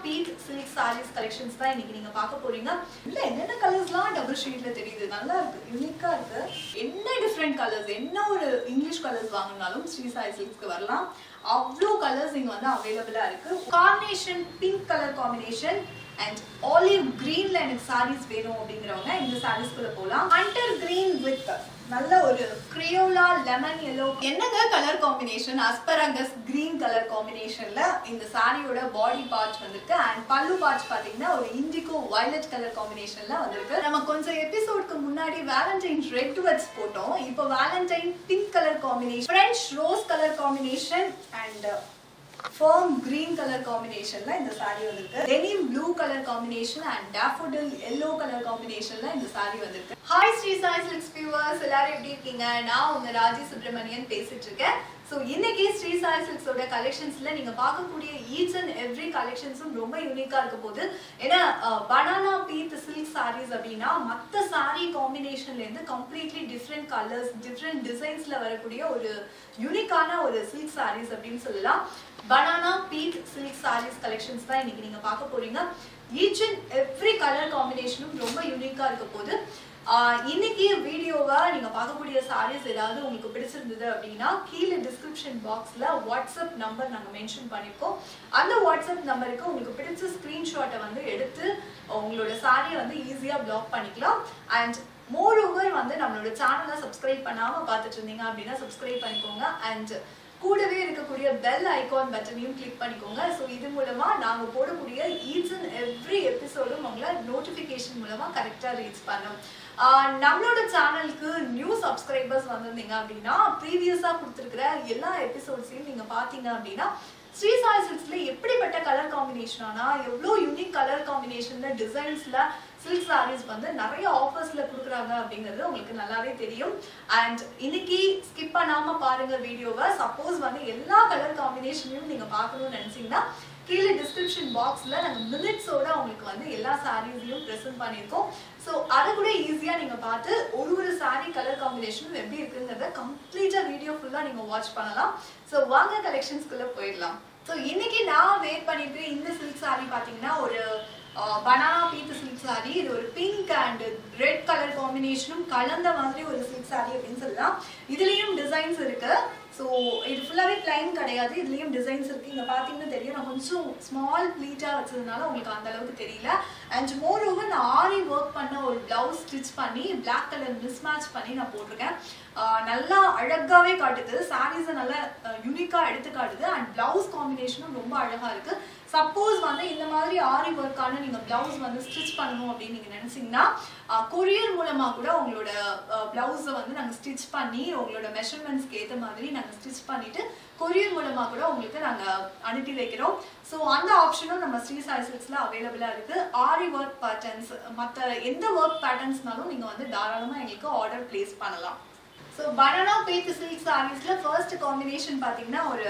beat silk saris collections தான் இன்னைக்கு நீங்க பார்க்க போறீங்க இல்ல என்னென்ன கலர்ஸ்லாம் டபுள் ஷேட்ல தெரியுது நல்லா இருக்கு யூனிக்கா இருக்கு என்ன டிஃப்ரெண்ட் கலர்ஸ் என்ன ஒரு இங்கிலீஷ் கலர்ஸ் வாங்கினாலும் ஸ்ரீ சாய் சில்க்ஸ்க்கு வரலாம் அவ்வளோ கலர்ஸ் இங்க வந்து அவைலபிளா இருக்கு combination pink colour combination and olive கிரீன்ல எனக்கு சாரீஸ் வேணும் அப்படிங்கிறவங்க இந்த சாரீஸ்குள்ள போகலாம் ஹண்டர் கிரீன் வித் நல்ல ஒரு கிரியோலா லெமன் எல்லோ என்னங்க colour combination asparagus green colour காம்பினேஷன்ல இந்த சாரியோட பாடி பார்ட் வந்திருக்கு அண்ட் பல்லு பார்ட் பாத்தீங்கன்னா ஒரு இண்டிகோ வயலட் கலர் காம்பினேஷன்ல வந்திருக்கு நம்ம கொஞ்சம் எபிசோட்க்கு முன்னாடி வேலண்டைன் ரெட் வெட்ஸ் போட்டோம் இப்போ Valentine pink colour combination french rose colour combination and fern green colour காம்பினேஷன்ல இந்த சாரி வந்திருக்கு denim blue colour combination and daffodil yellow colour காம்பினேஷன்ல இந்த சாரி வந்திருக்கு hi Sri Sai silks viewers எல்லாரும் எப்படி இருக்கீங்க நான் உங்க ராஜி சுப்ரமணியன் பேசிட்டு இருக்கேன் ஸோ இன்னைக்கு ஸ்ரீ சாய் சில்க்ஸோட கலெக்ஷன்ஸ்ல நீங்க பார்க்கக்கூடிய ஈச் அண்ட் எவ்ரி கலெக்ஷன்ஸும் ரொம்ப யூனிக்கா இருக்க போது ஏன்னா பனானா பீத் சில்க் சாரீஸ் அப்படின்னா மற்ற சாரி காம்பினேஷன்ல இருந்து கம்ப்ளீட்லி டிஃப்ரெண்ட் கலர்ஸ் டிஃப்ரெண்ட் டிசைன்ஸ்ல வரக்கூடிய ஒரு யூனிக்கான ஒரு சில்க் சாரீஸ் அப்படின்னு சொல்லலாம் banana pith silk saris collections தான் இன்னைக்கு நீங்க பார்க்க போறீங்க ஈச் அண்ட் எவ்ரி கலர் காம்பினேஷனும் ரொம்ப யூனிக்கா இருக்க போது ஆஹ் இன்னைக்கு வீடியோவை நீங்க பார்க்கக்கூடிய சாரீஸ் ஏதாவது உங்களுக்கு பிடிச்சிருந்தது அப்படின்னா கீழே டிஸ்கிரிப்ஷன் பாக்ஸ்ல வாட்ஸ்அப் நம்பர் நாங்க மென்ஷன் பண்ணிருக்கோம் அந்த வாட்ஸ்அப் நம்பருக்கு உங்களுக்கு பிடிச்ச ஸ்கிரீன்ஷாட்டை வந்து எடுத்து உங்களோட சாரியை வந்து ஈஸியா பிளாக் பண்ணிக்கலாம் அண்ட் மோர் ஓவர் வந்து நம்மளோட சேனலை சப்ஸ்கிரைப் பண்ணாம பார்த்துட்டு இருந்தீங்க அப்படின்னா சப்ஸ்கிரைப் பண்ணிக்கோங்க அண்ட் கூடவே இருக்கக்கூடிய பெல் ஐகான் பட்டனையும் கிளிக் பண்ணிக்கோங்க ஸோ இது மூலமா நாங்க போடக்கூடிய ஈச் அண்ட் எவ்ரி எபிசோடும் உங்களை நோட்டிஃபிகேஷன் மூலமா கரெக்டா ரீச் பண்ணும் ஆஹ் நம்மளோட சேனலுக்கு நியூ சப்ஸ்கிரைபர்ஸ் வந்திருந்தீங்க அப்படின்னா ப்ரீவியஸா கொடுத்துருக்கிற எல்லா எபிசோட்ஸையும் நீங்க பாத்தீங்க அப்படின்னா ஸ்ரீ சாய் சில்க்ஸ்ல எப்படிப்பட்ட கலர் காம்பினேஷன் ஆனா எவ்வளோ யூனிக் கலர் காம்பினேஷன்ல டிசைன்ஸ்ல சில்க் சாரீஸ் வந்து நிறைய ஆஃபர்ஸ்ல கொடுக்குறாங்க அப்படிங்கிறது உங்களுக்கு நல்லாவே தெரியும் அண்ட் இன்னைக்கு ஸ்கிப் பண்ணாம பாருங்க வீடியோவை சப்போஸ் வந்து எல்லா கலர் காம்பினேஷனையும் நீங்க பார்க்கணும்னு நினைச்சீங்கன்னா கீழே டிஸ்கிரிப்ஷன் பாக்ஸ்ல நாங்க மினிட்ஸோட உங்களுக்கு வந்து எல்லா சாரீஸையும் ப்ரெசென்ட் பண்ணியிருக்கோம் ஸோ அதை கூட ஈஸியாக நீங்கள் பார்த்து ஒரு ஒரு சாரீ கலர் காம்பினேஷனும் எப்படி இருக்குங்கிறத கம்ப்ளீட்டாக வீடியோ ஃபுல்லாக நீங்கள் வாட்ச் பண்ணலாம் ஸோ வாங்க கலெக்ஷன்ஸ்குள்ளே போயிடலாம் ஸோ இன்னைக்கு நான் வேர் பண்ணிட்டு இந்த சில்க் சாரீ பார்த்தீங்கன்னா ஒரு பனானா பீத்து சில்க் சாரி இது ஒரு பிங்க் அண்ட் ரெட் கலர் காம்பினேஷனும் கலந்த மாதிரி ஒரு சில்க் சாரி அப்படின்னு சொல்லலாம் இதுலேயும் டிசைன்ஸ் இருக்கு ஸோ இது ஃபுல்லாகவே பிளைன் கிடையாது இதுலேயும் டிசைன்ஸ் இருக்குது இங்கே பார்த்தீங்கன்னா தெரியும் நான் கொஞ்சம் ஸ்மால் ப்ளீட்டாக வச்சதுனால உங்களுக்கு அந்த அளவுக்கு தெரியல அண்ட் மோர் ஓவர் நான் ஆரி ஒர்க் பண்ண ஒரு ப்ளவுஸ் ஸ்டிச் பண்ணி பிளாக் கலர் மிஸ்மேட்ச் பண்ணி நான் போட்டிருக்கேன் நல்லா அழகாகவே காட்டுது சாரீஸை நல்லா யூனிக்காக எடுத்து காட்டுது அண்ட் ப்ளவுஸ் காம்பினேஷனும் ரொம்ப அழகாக இருக்குது சப்போஸ் வந்து இந்த மாதிரி ஆரி ஒர்க்கான நீங்கள் ப்ளவுஸ் வந்து ஸ்டிச் பண்ணணும் அப்படின்னு நீங்கள் நினச்சிங்கன்னா கொரியர் மூலமாக கூட உங்களோட ப்ளவுஸை வந்து நாங்கள் ஸ்டிச் பண்ணி உங்களோட மெஷர்மெண்ட்ஸ்க்கு ஏற்ற மாதிரி நாங்கள் ஸ்டிச் பண்ணிவிட்டு கொரியர் மூலமாக கூட உங்களுக்கு நாங்கள் அனுப்பி வைக்கிறோம் ஸோ அந்த ஆப்ஷனும் நம்ம ஸ்ரீ சாய் சில்க்ஸில் அவைலபிளாக இருக்குது ஆரி ஒர்க் பேட்டர்ன்ஸ் மற்ற எந்த ஒர்க் பேட்டர்ன்ஸ்னாலும் நீங்கள் வந்து தாராளமாக எங்களுக்கு ஆர்டர் பிளேஸ் பண்ணலாம் ஸோ பனானா பேத்து சில்க் சாரீஸில் ஃபர்ஸ்ட் காம்பினேஷன் பார்த்தீங்கன்னா ஒரு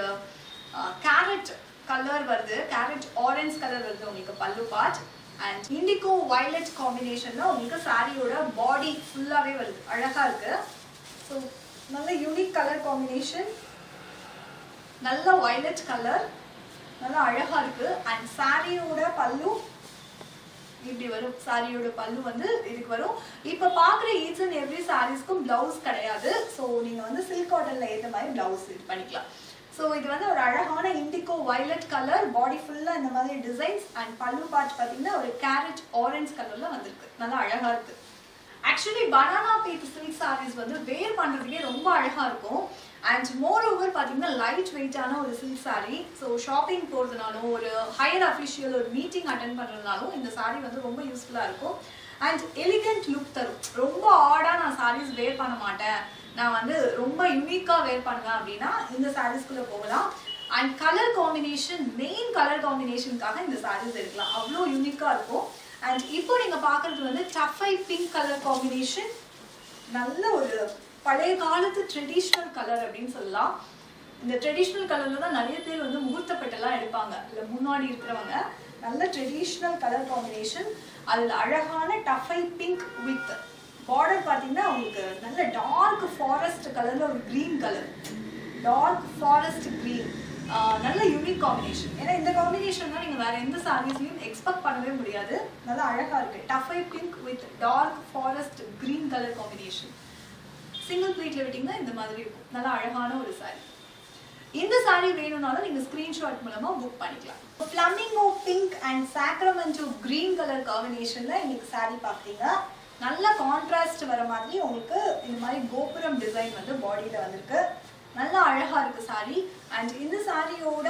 கேரட் கலர் வருது கேரட் ஆரஞ்ச் கலர் வருது உங்களுக்கு பல்லு பார்ட் அண்ட் இண்டிகோ வயலட் காம்பினேஷன்ல உங்களுக்கு சாரியோட பாடி ஃபுல்லாகவே வருது அழகாக இருக்கு ஸோ நல்ல யூனிக் கலர் காம்பினேஷன் நல்ல வயலட் கலர் நல்லா அழகா இருக்கு அண்ட் சாரியோட பல்லு இப்படி வரும் சாரியோட பல்லு வந்து இதுக்கு வரும் இப்போ பார்க்குற ஈச் அண்ட் எவ்ரி சாரீஸ்க்கும் பிளவுஸ் கிடையாது ஸோ நீங்கள் வந்து சில்க் காட்டனில் ஏற்ற மாதிரி பிளவுஸ் இது பண்ணிக்கலாம் ஸோ இது வந்து ஒரு அழகான இண்டிகோ வயலட் கலர் பாடி ஃபுல்லாக இந்த மாதிரி டிசைன்ஸ் அண்ட் பல்லு பார்ட் பார்த்தீங்கன்னா ஒரு கேரட் ஆரஞ்ச் கலரில் வந்திருக்கு நல்லா அழகாக இருக்குது actually banana pith silk saris வந்து வேர் பண்ணுறதுக்கே ரொம்ப அழகாக இருக்கும் அண்ட் மோர் ஓவர் பார்த்தீங்கன்னா லைட் வெயிட்டான ஒரு சில்க் சாரீ ஸோ ஷாப்பிங் போகிறதுனாலும் ஒரு ஹையர் அஃபிஷியல் ஒரு மீட்டிங் அட்டன் பண்ணுறதுனாலும் இந்த சாரீ வந்து ரொம்ப யூஸ்ஃபுல்லாக இருக்கும் அண்ட் எலிகண்ட் லுக் தரும் ரொம்ப ஆடாக நான் சாரீஸ் வேர் பண்ண மாட்டேன் நான் வந்து ரொம்ப யூனிக்காக வேர் பண்ணுவேன் அப்படின்னா இந்த சாரீஸ்குள்ளே போகலாம் and colour combination main colour காம்பினேஷனுக்காக இந்த சாரீஸ் எடுக்கலாம் அவ்வளோ யூனிக்காக இருக்கும் அண்ட் இப்போ நீங்கள் பார்க்குறது வந்து டஃபை பிங்க் கலர் காம்பினேஷன் நல்ல ஒரு பழைய காலத்து ட்ரெடிஷ்னல் கலர் அப்படின்னு சொல்லலாம் இந்த ட்ரெடிஷ்னல் கலரில் தான் நிறைய பேர் வந்து முகூர்த்தப்பட்டெல்லாம் எடுப்பாங்க இல்லை முன்னாடி இருக்கிறவங்க நல்ல ட்ரெடிஷ்னல் கலர் காம்பினேஷன் அதில் அழகான டஃபை பிங்க் வித் பார்டர் பார்த்தீங்கன்னா உங்களுக்கு நல்ல டார்க் ஃபாரஸ்ட் கலரில் ஒரு green colour dark forest green நல்ல யூனிக் காம்பினேஷன் ஏன்னா இந்த காம்பினேஷன் தான் நீங்கள் நீங்க வேற எந்த சாரீஸ்லயும் எக்ஸ்பெக்ட் பண்ணவே முடியாது நல்லா அழகா இருக்கு taffy pink with dark forest green colour combination single ப்ளீட்ல விட்டீங்கன்னா இந்த மாதிரி இருக்கும் நல்லா அழகான ஒரு saree இந்த saree வேணும்னாலும் நீங்க ஸ்கிரீன்ஷாட் மூலமா புக் பண்ணிக்கலாம் flamingo pink and Sacramento green colour காம்பினேஷன்ல இன்னைக்கு saree பாக்குறீங்க நல்ல கான்ட்ராஸ்ட் வர மாதிரி உங்களுக்கு இந்த மாதிரி கோபுரம் டிசைன் வந்து பாடியில வந்திருக்கு நல்லா அழகா இருக்கு saree அண்ட் இந்த சாரியோட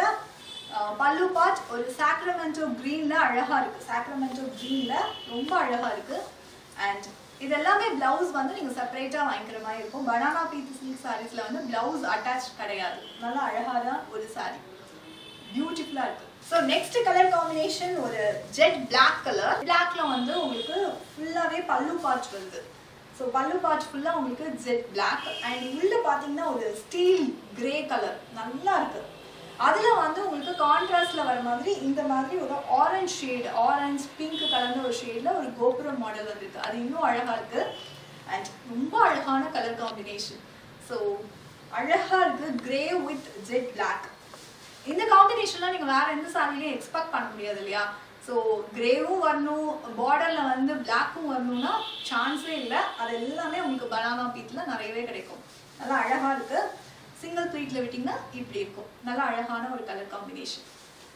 பல்லு பார்ட் ஒரு சாக்ரமெண்டோ கிரீன்ல அழகா இருக்கு சாக்ரமெண்டோ கிரீன்ல ரொம்ப அழகா இருக்கு அண்ட் இது எல்லாமே பிளவுஸ் வந்து நீங்க செப்பரேட்டா வாங்கிக்கிற மாதிரி இருக்கும் பனானா பீஸ் சில்க் சாரீஸ்ல வந்து பிளவுஸ் அட்டாச் கிடையாது நல்லா அழகான ஒரு saree பியூட்டிஃபுல்லா இருக்கு ஸோ நெக்ஸ்ட் கலர் காம்பினேஷன் ஒரு ஜெட் பிளாக் கலர் பிளாக்ல வந்து உங்களுக்கு ஃபுல்லாவே பல்லு பார்ட் வருது ஸோ பல்லு பார்ட் ஃபுல்லா உங்களுக்கு ஜெட் பிளாக் அண்ட் உள்ள பாத்தீங்கன்னா ஒரு ஸ்டீல் கிரே கலர் நல்லா இருக்கு அதுல வந்து உங்களுக்கு கான்ட்ராஸ்ட்ல வர மாதிரி இந்த மாதிரி ஒரு ஆரஞ்சு ஷேட் ஆரஞ்சு பிங்க் கலர்ந்த ஒரு ஷேட்ல ஒரு கோபுரம் மாடல் வந்திருக்கு அது இன்னும் அழகா இருக்கு அண்ட் ரொம்ப அழகான கலர் காம்பினேஷன் ஸோ அழகா இருக்கு கிரே வித் ஜெட் பிளாக் இந்த காம்பினேஷன்லாம் நீங்க வேற எந்த சாரிலையும் எக்ஸ்பெக்ட் பண்ண முடியாது இல்லையா ஸோ கிரேவும் வரணும் பார்டர்ல வந்து பிளாக்கும் வரணும்னா சான்ஸே இல்லை அது எல்லாமே உங்களுக்கு பனானா பீட்ல நிறையவே கிடைக்கும் நல்லா அழகா இருக்கு சிங்கிள் ப்ளீட்ல விட்டீங்கன்னா இப்படி இருக்கும் நல்லா அழகான ஒரு colour combination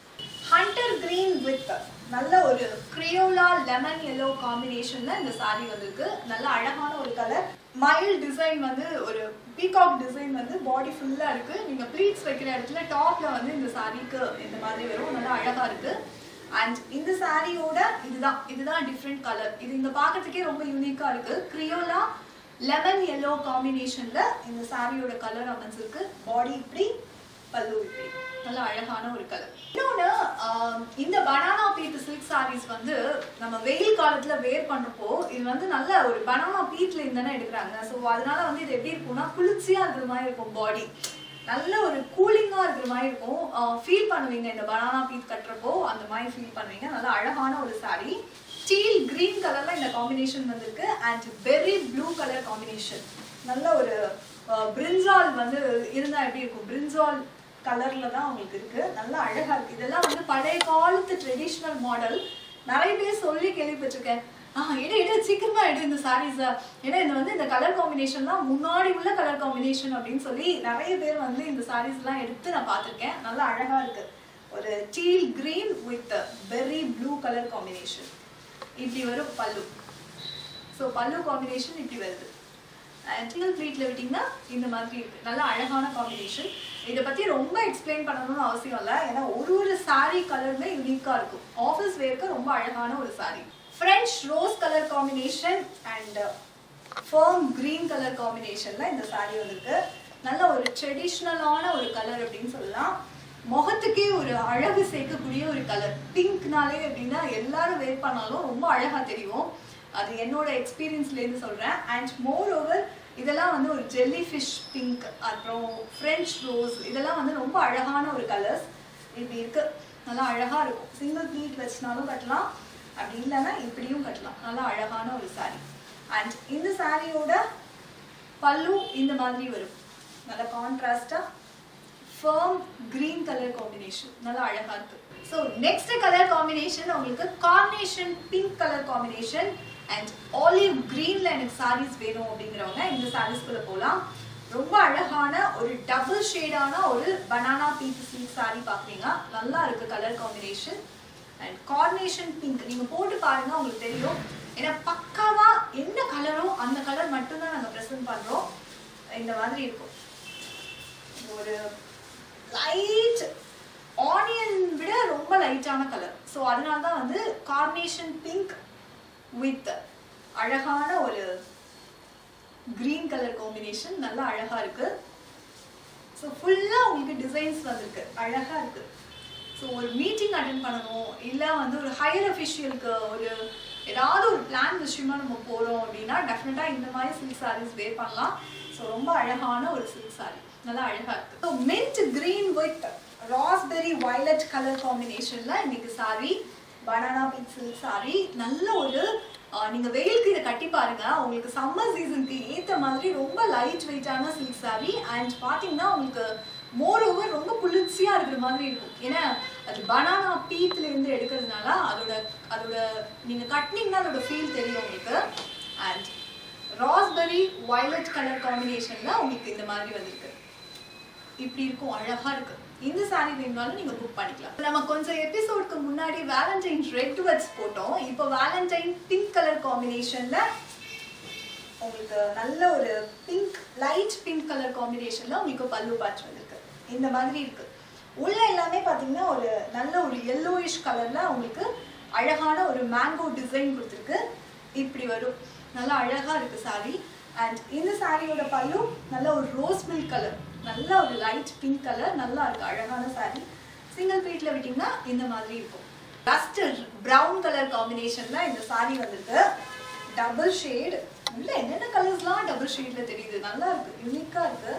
hunter green with நல்ல ஒரு கிரியோலா லெமன் எல்லோ காம்பினேஷன்ல இந்த saree வந்திருக்கு நல்ல அழகான ஒரு கலர் மயில் டிசைன் வந்து ஒரு பீகாக் டிசைன் வந்து பாடி ஃபுல்லா இருக்கு நீங்க ப்ளீட்ஸ் வைக்கிற இடத்துல டாப்ல வந்து இந்த சாரீக்கு இந்த மாதிரி வரும் நல்லா அழகா இருக்கு அண்ட் இந்த சாரியோட இதுதான் இதுதான் டிஃப்ரெண்ட் கலர் இது இங்க பார்க்கறதுக்கே ரொம்ப யூனிக்கா இருக்கு கிரியோலா லெமன் எல்லோ காம்பினேஷன்ல இந்த சாரியோட கலர் அமைஞ்சிருக்கு பாடி இப்படி பல்லு இப்படி நல்ல அழகான ஒரு கலர் இன்னொன்னு ஆஹ், இந்த பனானா பீட் சில்க் சாரீஸ் வந்து நம்ம வெயில் காலத்துல வேர் பண்றப்போ இது வந்து நல்ல ஒரு பனானா பீட்ல இருந்தானே எடுக்கிறாங்க ஸோ அதனால வந்து இது எப்படி இருக்கும்னா குளிர்ச்சியா இருக்கிற மாதிரி இருக்கும் பாடி நல்ல ஒரு கூலிங்கா இருக்கிற மாதிரி இருக்கும் ஃபீல் பண்ணுவீங்க இந்த பனானா பீட் கட்டுறப்போ அந்த மாதிரி ஃபீல் பண்ணுவீங்க நல்ல அழகான ஒரு saree ஸ்டீல் கிரீன் கலர்ல இந்த காம்பினேஷன் வந்திருக்கு and berry blue colour combination நல்ல ஒரு பிரிஞ்சால் வந்து இருந்தா எப்படி இருக்கும் பிரிஞ்சால் கலர்ல தான் உங்களுக்கு இருக்கு நல்லா அழகா இருக்கு இதெல்லாம் வந்து பழைய காலத்து ட்ரெடிஷ்னல் மாடல் நிறைய பேர் சொல்லி கேள்விப்பட்டிருக்கேன் ஆ எடு எடு சீக்கிரமா எடு இந்த சாரீஸ ஏன்னா இது வந்து இந்த கலர் காம்பினேஷன்லாம் முன்னாடி உள்ள கலர் காம்பினேஷன் அப்படின்னு சொல்லி நிறைய பேர் வந்து இந்த சாரீஸ் எல்லாம் எடுத்து நான் பார்த்திருக்கேன் நல்லா அழகா இருக்கு ஒரு teal green with berry blue colour combination இப்படி வரும் பல்லு ஸோ பல்லு காம்பினேஷன் இப்படி வருது சிங்கிள் ப்ளீட்ல விட்டிங்கன்னா இந்த மாதிரி இருக்கு நல்ல அழகான காம்பினேஷன் இதை பத்தி ரொம்ப எக்ஸ்பிளைன் பண்ணணும்னு அவசியம் இல்லை ஏன்னா ஒரு ஒரு saree கலருமே யூனிக்கா இருக்கும் ஆஃபீஸ் வேர்க்கு ரொம்ப அழகான ஒரு saree french rose colour combination and fern green colour காம்பினேஷன்ல இந்த saree வந்திருக்கு நல்ல ஒரு ட்ரெடிஷ்னலான ஒரு கலர் அப்படின்னு சொல்லலாம் முகத்துக்கே ஒரு அழகு சேர்க்கக்கூடிய ஒரு கலர் பிங்க்னாலே அப்படின்னா எல்லாரும் வேர் பண்ணாலும் ரொம்ப அழகா தெரியும் அது என்னோட எக்ஸ்பீரியன்ஸ்ல இருந்து சொல்றேன் அண்ட் மோர் ஓவர் இதெல்லாம் வந்து ஒரு ஜெல்லி ஃபிஷ் பிங்க் அப்புறம் ஃப்ரெஞ்ச் ரோஸ் இதெல்லாம் வந்து ரொம்ப அழகான ஒரு கலர்ஸ் இப்படி இருக்கு நல்லா அழகா இருக்கும் சிங்கிள் ப்ளீட் வச்சுனாலும் கட்டலாம் அப்படி இல்லைன்னா இப்படியும் கட்டலாம் நல்லா அழகான ஒரு saree அண்ட் இந்த சாரியோட பல்லு இந்த மாதிரி வரும் நல்ல கான்ட்ராஸ்டா ஃபர்ம் கிரீன் கலர் காம்பினேஷன் நல்லா அழகா இருக்கு ஸோ நெக்ஸ்ட் கலர் காம்பினேஷன் உங்களுக்கு carnation pink colour combination and olive கிரீன்ல எனக்கு sarees வேணும் அப்படிங்கிறவங்க இந்த சாரீஸ்குள்ள போகலாம் ரொம்ப அழகான ஒரு டபுள் ஷேடான ஒரு பனானா பீச் சில்க் saree பாக்குறீங்க நல்லா இருக்கு colour combination and carnation pink நீங்க போட்டு பாருங்க உங்களுக்கு தெரியும் ஏன்னா பக்காவா என்ன கலரோ அந்த கலர் மட்டும்தான் நாங்க ப்ரெசென்ட் பண்றோம் இந்த மாதிரி இருக்கும் ஒரு லைட் ஆனியன் விட ரொம்ப லைட்டான கலர் ஸோ அதனால தான் வந்து கார்னேஷன் பிங்க் வித் அழகான ஒரு கிரீன் கலர் காம்பினேஷன் நல்லா அழகா இருக்கு ஸோ ஃபுல்லாக உங்களுக்கு டிசைன்ஸ் வந்திருக்கு அழகா இருக்கு ஸோ ஒரு மீட்டிங் அட்டன் பண்ணணும் இல்லை வந்து ஒரு ஹையர் அஃபிஷியலுக்கு ஒரு ஏதாவது ஒரு பிளான் விஷயமா நம்ம போகிறோம் அப்படின்னா டெஃபினட்டாக இந்த மாதிரி சில்க் சாரீஸ் வேர் பண்ணலாம் ஸோ ரொம்ப அழகான ஒரு சில்க் saree நல்லா அழகா இருக்கு so mint green with raspberry violet colour காம்பினேஷன்ல இன்னைக்கு saree banana pith silk saree நல்ல ஒரு ஆஹ், நீங்க வெயிலுக்கு இதை கட்டி பாருங்க உங்களுக்கு சம்மர் சீசனுக்கு ஏத்த மாதிரி ரொம்ப லைட் வெயிட்டான சில்க் saree அண்ட் பாத்தீங்கன்னா உங்களுக்கு மோர் ஓவர் ரொம்ப குளிர்ச்சியா இருக்கிற மாதிரி இருக்கும் ஏன்னா அது பனானா பீத்ல இருந்து எடுக்கிறதுனால அதோட அதோட நீங்க கட்டினீங்கன்னா அதோட ஃபீல் தெரியும் உங்களுக்கு அண்ட் ராஸ்பெரி வயலட் கலர் காம்பினேஷன்ல உங்களுக்கு இந்த மாதிரி வந்திருக்கு இப்படி இருக்கும் அழகா இருக்கு இந்த சாரி வேணும்னாலும் நீங்க புக் பண்ணிக்கலாம் நம்ம கொஞ்சம் எபிசோட்க்கு முன்னாடி வேலண்டைன் ரெட் வெட்ஸ் போட்டோம் இப்போ வேலண்டைன் பிங்க் கலர் காம்பினேஷன்ல உங்களுக்கு நல்ல ஒரு பிங்க் லைட் பிங்க் கலர் காம்பினேஷன்ல உங்களுக்கு பல்லு பாட்ச் வந்திருக்கு இந்த மாதிரி இருக்கு உள்ள எல்லாமே பாத்தீங்கன்னா ஒரு நல்ல ஒரு எல்லோயிஷ் கலர்ல உங்களுக்கு அழகான ஒரு மேங்கோ டிசைன் கொடுத்துருக்கு இப்படி வரும் நல்லா அழகா இருக்கு சாரி அண்ட் இந்த சாரியோட பல்லு நல்ல ஒரு ரோஸ் மில்க் கலர் நல்ல ஒரு லைட் பிங்க் கலர் நல்லா இருக்கு அழகான சாரி சிங்கிள் பீட்ல விட்டீங்கன்னா இந்த மாதிரி இருக்கும் டஸ்ட் பிரவுன் கலர் காம்பினேஷன்ல இந்த சாரி வந்திருக்கு டபுள் ஷேட் உள்ள என்னென்ன கலர்ஸ்லாம் டபுள் ஷேட்ல தெரியுது நல்லா இருக்கு யூனிக்கா இருக்கு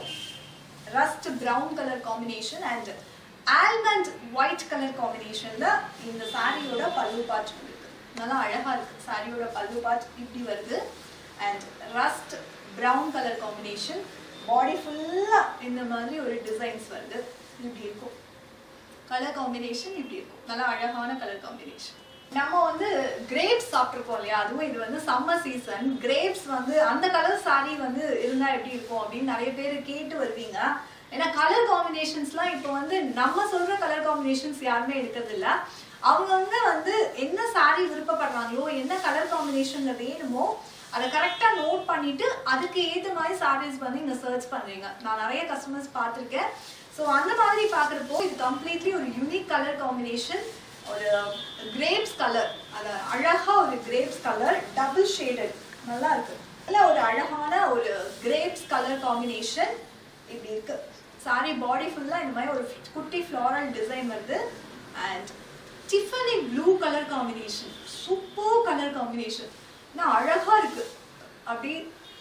rust brown colour combination and almond white colour காம்பினேஷன்ல இந்த சாரியோட பல்லு பாட் இருக்கு நல்லா அழகா இருக்கு சாரியோட பல்லு பாட் இப்படி வருது and rust brown colour combination body ஃபுல்லா இந்த மாதிரி ஒரு டிசைன்ஸ் வருது இப்படி இருக்கும் கலர் காம்பினேஷன் இப்படி இருக்கும் நல்லா அழகான கலர் காம்பினேஷன் நம்ம வந்து கிரேப்ஸ் சாப்பிட்ருக்கோம் இல்லையா அதுவும் இது வந்து சம்மர் சீசன் கிரேப்ஸ் வந்து அந்த கலர் சாரி வந்து இருந்தா எப்படி இருக்கும் அப்படின்னு நிறைய பேர் கேட்டு வருவீங்க ஏன்னா கலர் காம்பினேஷன்ஸ்லாம் இப்போ வந்து நம்ம சொல்ற கலர் காம்பினேஷன்ஸ் யாருமே எடுக்கிறது இல்ல அவங்கவுங்க வந்து என்ன சாரி விருப்பப்படுறாங்களோ என்ன கலர் காம்பினேஷன்ல வேணுமோ அதை கரெக்டாக நோட் பண்ணிட்டு அதுக்கு ஏற்ற மாதிரி சாரீஸ் வந்து இங்கே சர்ச் பண்ணுறீங்க நான் நிறைய கஸ்டமர்ஸ் பார்த்துருக்கேன் ஸோ அந்த மாதிரி பார்க்குறப்போ இது கம்ப்ளீட்லி ஒரு யூனிக் கலர் காம்பினேஷன் ஒரு கிரேப்ஸ் கலர் அது அழகா ஒரு கிரேப்ஸ் கலர் டபுள் ஷேடட் நல்லா இருக்கு நல்ல ஒரு அழகான ஒரு கிரேப்ஸ் கலர் காம்பினேஷன் இப்படி இருக்கு சாரி பாடி ஃபுல்லா இந்த மாதிரி ஒரு குட்டி ஃப்ளாரல் டிசைன் வருது and Tiffany blue colour combination super colour combination இன்னும் அழகா இருக்கு அப்படி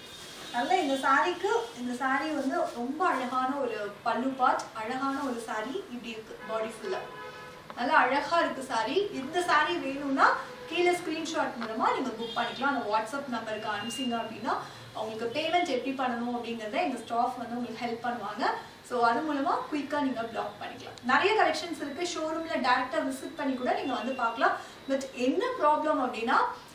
நல்ல இந்த சாரிக்கு இந்த சாரி வந்து ரொம்ப அழகான ஒரு பல்லு பாட் அழகான ஒரு சாரி இப்படி இருக்கு பாடி ஃபுல்லா நல்லா அழகா இருக்கு சாரி இந்த சாரி வேணும்னா கீழே ஸ்கிரீன்ஷாட் மூலமா நீங்க புக் பண்ணிக்கலாம் அந்த வாட்ஸ்அப் நம்பருக்கு அனுப்பிச்சிங்க அப்படின்னா உங்களுக்கு பேமெண்ட் எப்படி பண்ணணும் அப்படிங்கறத எங்க ஸ்டாஃப் வந்து உங்களுக்கு ஹெல்ப் பண்ணுவாங்க ஸோ அது மூலமா குயிக்கா நீங்க பிளாக் பண்ணிக்கலாம் நிறைய கலெக்ஷன்ஸ் இருக்கு ஷோரூம்ல டேரக்டா விசிட் பண்ணி கூட நீங்க வந்து பார்க்கலாம் பட் என்ன ப்ராப்ளம் அப்படின்னா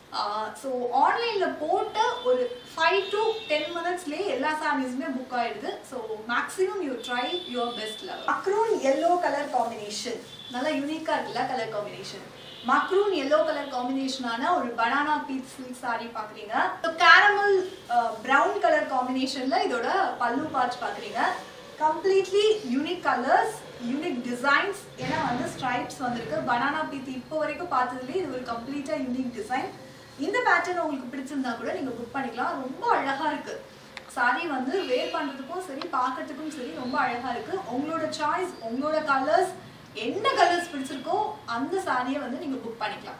ஸோ ஆன்லைனில் போட்ட ஒரு ஃபைவ் டு டென் மினிட்ஸ்லேயே எல்லா சாரீஸுமே புக் ஆயிடுது so maximum you try your best level macaroon yellow colour combination நல்லா யூனிக்காக இருக்குல்ல colour combination macaroon yellow colour காம்பினேஷனான ஒரு பனானா பீஸ் சில்க் சாரி பார்க்குறீங்க ஸோ கேரமல் ப்ரௌன் கலர் காம்பினேஷனில் இதோட பல்லு பார்ட்ஸ் பார்க்குறீங்க completely unique colours unique designs ஏன்னா வந்து ஸ்ட்ரைப்ஸ் வந்திருக்கு பனானா பீத் இப்போ வரைக்கும் பார்த்ததுலேயே இது ஒரு கம்ப்ளீட்டாக யூனிக் டிசைன் இந்த பேட்டர்ன் உங்களுக்கு பிடிச்சிருந்தா கூட நீங்க புக் பண்ணிக்கலாம் ரொம்ப அழகா இருக்கு சாரி வந்து வேர் பண்றதுக்கும் சரி பார்க்கறதுக்கும் சரி ரொம்ப அழகா இருக்கு உங்களோட சாய்ஸ் உங்களோட கலர்ஸ் என்ன கலர்ஸ் பிடிச்சிருக்கோ அந்த சாரியை வந்து நீங்க புக் பண்ணிக்கலாம்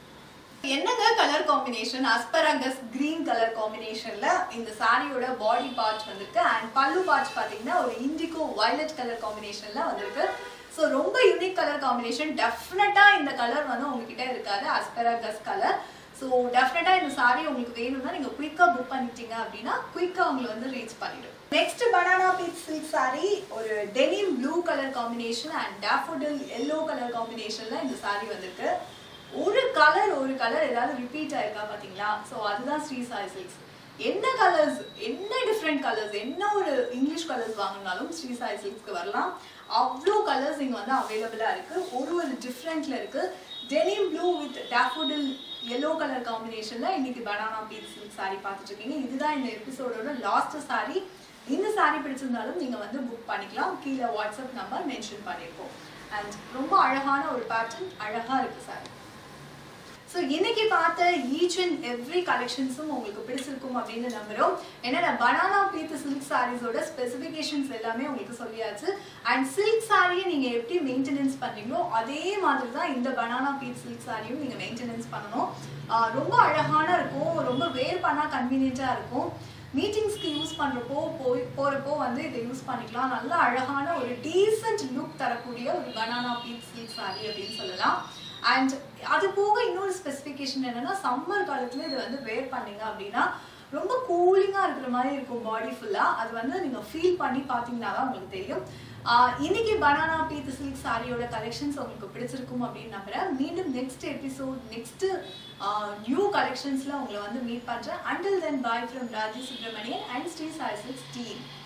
என்னங்க colour combination asparagus green colour காம்பினேஷன்ல இந்த சாரியோட பாடி பார்ட்ஸ் வந்திருக்கு அண்ட் பல்லு பார்ட்ஸ் பாத்தீங்கன்னா ஒரு இண்டிகோ வயலட் கலர் காம்பினேஷன்ல வந்திருக்கு ஸோ ரொம்ப யூனிக் கலர் காம்பினேஷன் டெஃபினட்டா இந்த கலர் வந்து உங்ககிட்ட இருக்காது அஸ்பரங்கஸ் கலர் ஸோ டெஃபினட்டாக இந்த சாரி உங்களுக்கு வேணும்னா நீங்கள் குயிக்காக புக் பண்ணிட்டீங்க அப்படின்னா குயிக்காக உங்களை வந்து ரீச் பண்ணிடும் next banana pith silk sari ஒரு denim blue colour combination and daffodil yellow colour காம்பினேஷன்ல இந்த சாரி வந்திருக்கு ஒரு கலர் ஒரு கலர் ஏதாவது ரிப்பீட் ஆயிருக்கா பார்த்தீங்களா ஸோ அதுதான் ஸ்ரீ சாய் சில்க்ஸ் என்ன கலர்ஸ் என்ன டிஃப்ரெண்ட் கலர்ஸ் என்ன ஒரு இங்கிலீஷ் கலர்ஸ் வாங்கினாலும் ஸ்ரீ சாய் சில்க்ஸ்க்கு வரலாம் அவ்வளோ கலர்ஸ் இங்கே வந்து அவைலபிளாக இருக்குது ஒரு ஒரு டிஃப்ரெண்ட்டில் இருக்குது denim blue with daffodil yellow colour காம்பினேஷனில் இன்னைக்கு பனானா பீஸ் சில்க் சாரி பார்த்துட்டு இருக்கீங்க இதுதான் இந்த எபிசோடோட லாஸ்ட் சாரி இந்த சாரி பிடிச்சிருந்தாலும் நீங்கள் வந்து புக் பண்ணிக்கலாம் கீழே வாட்ஸ்அப் நம்பர் மென்ஷன் பண்ணியிருக்கோம் அண்ட் ரொம்ப அழகான ஒரு பேட்டர்ன் அழகாக இருக்குது சாரி ஸோ இன்னைக்கு பார்த்த ஈச் அண்ட் எவ்ரி கலெக்ஷன்ஸும் உங்களுக்கு பிடிச்சிருக்கும் அப்படின்னு நம்புறோம் ஏன்னா பனானா பீத்து சில்க் சாரீஸோட ஸ்பெசிஃபிகேஷன்ஸ் எல்லாமே உங்களுக்கு சொல்லியாச்சு அண்ட் சில்க் சாரியை நீங்க எப்படி மெயின்டெனன்ஸ் பண்ணீங்களோ அதே மாதிரி தான் இந்த பனானா பீத் சில்க் சாரியும் நீங்க மெயின்டெனன்ஸ் பண்ணணும் ஆஹ் ரொம்ப அழகான இருக்கும் ரொம்ப வேர் பண்ணா கன்வீனியன்ட்டா இருக்கும் மீட்டிங்ஸ்க்கு யூஸ் பண்ணுறப்போ போய் போகிறப்போ வந்து இதை யூஸ் பண்ணிக்கலாம் நல்ல அழகான ஒரு டீசென்ட் லுக் தரக்கூடிய ஒரு பனானா பீட் சில்க் சாரி அப்படின்னு சொல்லலாம் அண்ட் அது போக இன்னொரு ஸ்பெசிஃபிகேஷன் என்னன்னா சம்மர் காலத்துல இது வந்து வேர் பண்ணீங்க அப்படின்னா ரொம்ப கூலிங்காக இருக்கிற மாதிரி இருக்கும் பாடி ஃபுல்லாக அது வந்து நீங்கள் ஃபீல் பண்ணி பார்த்தீங்கன்னா தான் உங்களுக்கு தெரியும் ஆஹ் இன்னைக்கு பனானா பீத் சில்க் சாரியோட கலெக்ஷன்ஸ் உங்களுக்கு பிடிச்சிருக்கும் அப்படின்னு நம்புறேன் மீண்டும் நெக்ஸ்ட் எபிசோட் நெக்ஸ்ட் நியூ கலெக்ஷன்ஸ்ல உங்களை வந்து மீட் பண்றேன் until then bye from Raji Subramanian and Sri Sai silks team